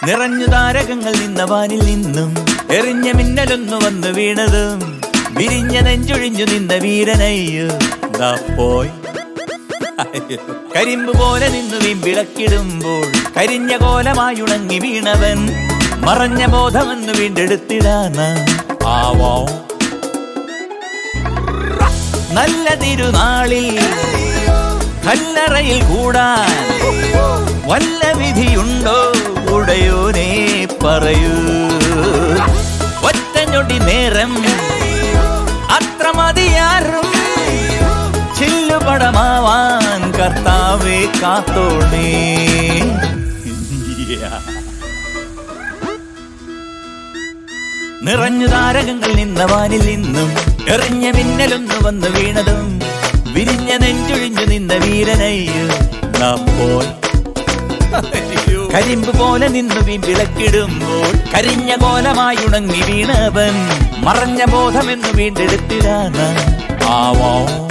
നിറഞ്ഞു താരകങ്ങൾ നിന്ന വാനിൽ നിന്നും എറിഞ്ഞ മിന്നലൊന്നു വന്നു വീണതും വിരിഞ്ഞ നെഞ്ചൊഴിഞ്ഞു നിന്ന വീരനയ്യോ ദാ പോയി അയ്യോ. കരിമ്പ് പോലെ നിന്നു വിളക്കിടുമ്പോൾ കരിഞ്ഞ കോലമായുണങ്ങി വീണവൻ മറഞ്ഞ ബോധമെന്ന് വീണ്ടെടുത്തിടാന ആവോ നല്ല തിരുനാളിൽ കല്ലറയിൽ കൂടാൻ വല്ല വിധിയുണ്ടോ ഉടയോനെ പറയൂ ഒറ്റഞ്ഞൊടി നേരം അത്ര മതിയാറും ചില്ലുപടമാവാൻ കർത്താവെ കാത്തോണേ Yeah. നിറഞ്ഞു താരകങ്ങൾ നിന്ന വാനിൽ നിന്നും എറിഞ്ഞ മിന്നലൊന്നു വന്ന് വീണതും വിരിഞ്ഞ നെഞ്ചൊഴിഞ്ഞു നിന്ന വീരനയ്യോ നാം പോയി കരിമ്പ് പോലെ നിന്നു വിളക്കിടുമ്പോൾ കരിഞ്ഞ കോലമായി ഉണങ്ങി വീണവൻ മറഞ്ഞ ബോധമെന്ന് വീണ്ടെടുത്തിടാന ആവോ